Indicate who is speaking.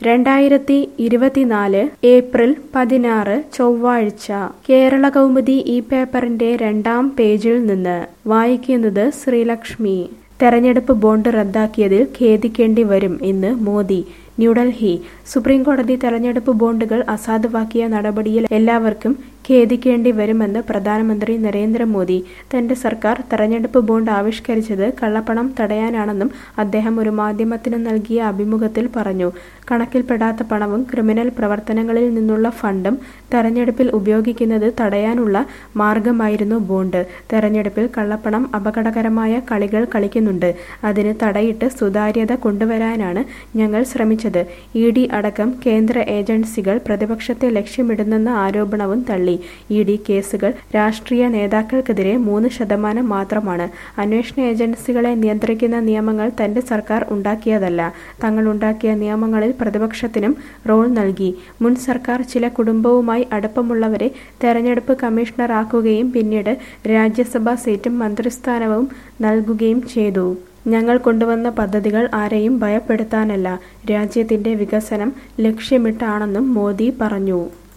Speaker 1: രണ്ടായിരത്തി ഇരുപത്തിനാല് ഏപ്രിൽ പതിനാറ് ചൊവ്വാഴ്ച കേരള കൗമുദി ഈ പേപ്പറിന്റെ രണ്ടാം പേജിൽ നിന്ന് വായിക്കുന്നത് ശ്രീലക്ഷ്മി തെരഞ്ഞെടുപ്പ് ബോണ്ട് റദ്ദാക്കിയതിൽ ഖേദിക്കേണ്ടി വരും ഇന്ന് മോദി ന്യൂഡൽഹി സുപ്രീംകോടതി തെരഞ്ഞെടുപ്പ് ബോണ്ടുകൾ അസാധുവാക്കിയ നടപടിയിൽ എല്ലാവർക്കും ഖേദിക്കേണ്ടി വരുമെന്ന് പ്രധാനമന്ത്രി നരേന്ദ്രമോദി തന്റെ സർക്കാർ തെരഞ്ഞെടുപ്പ് ബോണ്ട് ആവിഷ്കരിച്ചത് കള്ളപ്പണം തടയാനാണെന്നും അദ്ദേഹം ഒരു മാധ്യമത്തിന് നൽകിയ അഭിമുഖത്തിൽ പറഞ്ഞു കണക്കിൽപ്പെടാത്ത പണവും ക്രിമിനൽ പ്രവർത്തനങ്ങളിൽ നിന്നുള്ള ഫണ്ടും തെരഞ്ഞെടുപ്പിൽ ഉപയോഗിക്കുന്നത് തടയാനുള്ള മാർഗമായിരുന്നു ബോണ്ട് തെരഞ്ഞെടുപ്പിൽ കള്ളപ്പണം അപകടകരമായ കളികൾ കളിക്കുന്നുണ്ട് അതിന് തടയിട്ട് സുതാര്യത കൊണ്ടുവരാനാണ് ഞങ്ങൾ ശ്രമിച്ചത് ഇ ഡി അടക്കം കേന്ദ്ര ഏജൻസികൾ പ്രതിപക്ഷത്തെ ലക്ഷ്യമിടുന്നെന്ന ആരോപണവും തള്ളി ഇ ഡി കേസുകൾ രാഷ്ട്രീയ നേതാക്കൾക്കെതിരെ മൂന്ന് ശതമാനം മാത്രമാണ് അന്വേഷണ ഏജൻസികളെ നിയന്ത്രിക്കുന്ന നിയമങ്ങൾ തന്റെ സർക്കാർ ഉണ്ടാക്കിയതല്ല തങ്ങൾ ഉണ്ടാക്കിയ നിയമങ്ങളിൽ പ്രതിപക്ഷത്തിനും റോൾ നൽകി മുൻ സർക്കാർ ചില കുടുംബവുമായി അടുപ്പമുള്ളവരെ തെരഞ്ഞെടുപ്പ് കമ്മീഷണറാക്കുകയും പിന്നീട് രാജ്യസഭാ സീറ്റും മന്ത്രിസ്ഥാനവും നൽകുകയും ചെയ്തു ഞങ്ങൾ കൊണ്ടുവന്ന പദ്ധതികൾ ആരെയും ഭയപ്പെടുത്താനല്ല രാജ്യത്തിന്റെ വികസനം ലക്ഷ്യമിട്ടാണെന്നും മോദി പറഞ്ഞു